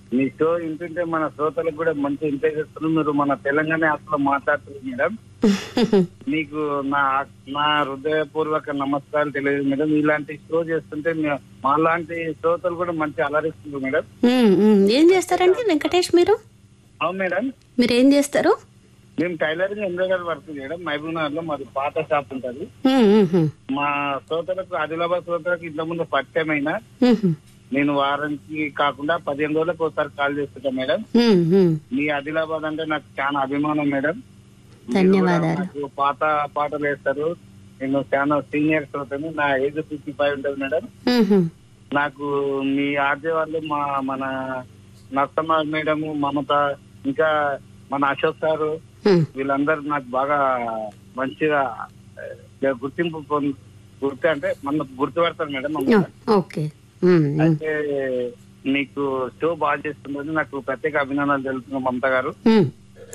మీ show వింటుంటే మన శ్రోతలకు కూడా మంచి ఇంట్రెస్ట్ ఇస్తుంది మీరు మన తెలంగాణ యాప్లో మాట్లాడుతున్నారు మేడం మీకు నా నా హృదయపూర్వక నమస్కారాలు తెలియదు మేడం ఇలాంటి షో చేస్తుంటే మీ- మాలాంటి శ్రోతలు కూడా మంచి అలరిస్తుంది మేడం ఉమ్, ఉమ్. ఏం చేస్తారండి వెంకటేష్ మీరు అవును మేడం మీరు ఏం చేస్తారు మేము టైలరింగ్ ఎంబ్రాయిడరీ వర్క్ చేయడం మహబూబ్నగర్ లో మాది పాత షాప్ ఉంటది ఉమ్, ఉమ్, ఉమ్. మా శ్రోతలకు ఆదిలాబాద్ శ్రోతలకు ఇంత ముందు పరిచయమైన ఉమ్, నేను వారానికి కాకుండా పదిహేను రోజులకు ఒకసారి కాల్ చేస్తుంటా మేడం ఉమ్, ఉమ్. మీ ఆదిలాబాద్ అంటే నాకు చాలా అభిమానం మేడం ధన్యవాదాలు. నాకు పాత పాటలు వేస్తారు నేను చాలా సీనియర్ శ్రోతని నా ఏజ్ ఫిఫ్టీ ఫైవ్ ఉంటుంది మేడం ఉమ్, ఉమ్. నాకు మీ ఆర్జే వాళ్ళు మా మన నర్సమ్మ మేడం మమత ఇంకా మన అశోక్ సారు ఉమ్. వీళ్ళందరూ నాకు బాగా మంచిగా ఆ, గుర్తింపు పొంది గుర్తు అంటే మన గుర్తుపడతారు మేడం ఓ, మమ్మల్ని. Okay um, um. అయితే మీకు షో బాగా చేస్తున్నది నాకు ప్రత్యేక అభినందనలు తెలుపుతున్నాం మమత గారు ఉమ్.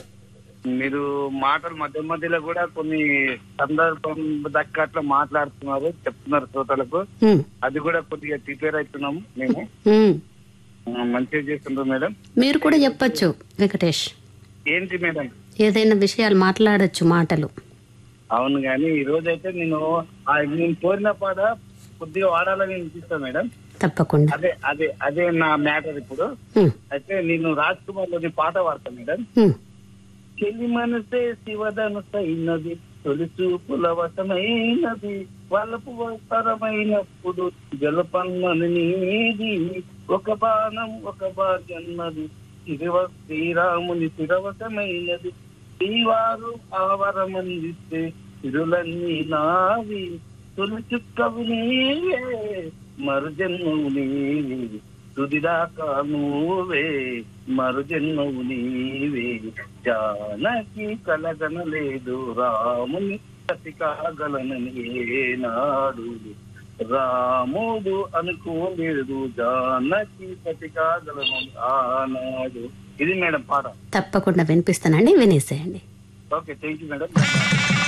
మీరు మాటలు మధ్య మధ్యలో కూడా కొన్ని సందర్భం దక్కట్లా మాట్లాడుతున్నారు చెప్తున్నారు శ్రోతలకు ఉమ్, అది కూడా కొద్దిగా ప్రిపేర్ అవుతున్నాము మేము ఉమ్. ఆ, మంచిగా చేస్తుంటాం మేడం మీరు కూడా చెప్పొచ్చు వెంకటేష్ ఏంటి మేడం ఏదైనా విషయాలు మాట్లాడొచ్చు మాటలు అవును కానీ ఈ రోజు అయితే నేను ఆ నేను కోరిన పాట కొద్దిగా వాడాలని అనిపిస్తాను మేడం తప్పకుండా అదే అదే అదే నా మ్యాటర్ ఇప్పుడు ఉమ్, అయితే నేను రాజ్ కుమార్ లోని పాట వాడతాను మేడం ఉమ్. చెల్లి మనసే శివధనుసైనది తొలి చూపుల వశమైనది వలపు వస్తరమైనప్పుడు జలపన్నది నీది ఒక బాణం ఒక భాగ్యన్నది శివ శ్రీరాముని శిరవశమైనది శ్రీవారు ఆవరమందిస్తే సిరులన్నీ నావి తొలి చుక్కవు నీవే మరుజన్మవు నీవే తుదిదాకా నువ్వే మరుజన్మవు నీవే జానకి కలగనలేదు రాముని ప్రతి కాగలనని ఏనాడు రాముడు అనుకోలేదు జానకి ప్రతి కాగలనని ఆనాడు ఇది మేడం పాట తప్పకుండా వినిపిస్తానండి వినేసేయండి ఓకే థ్యాంక్ యూ మేడం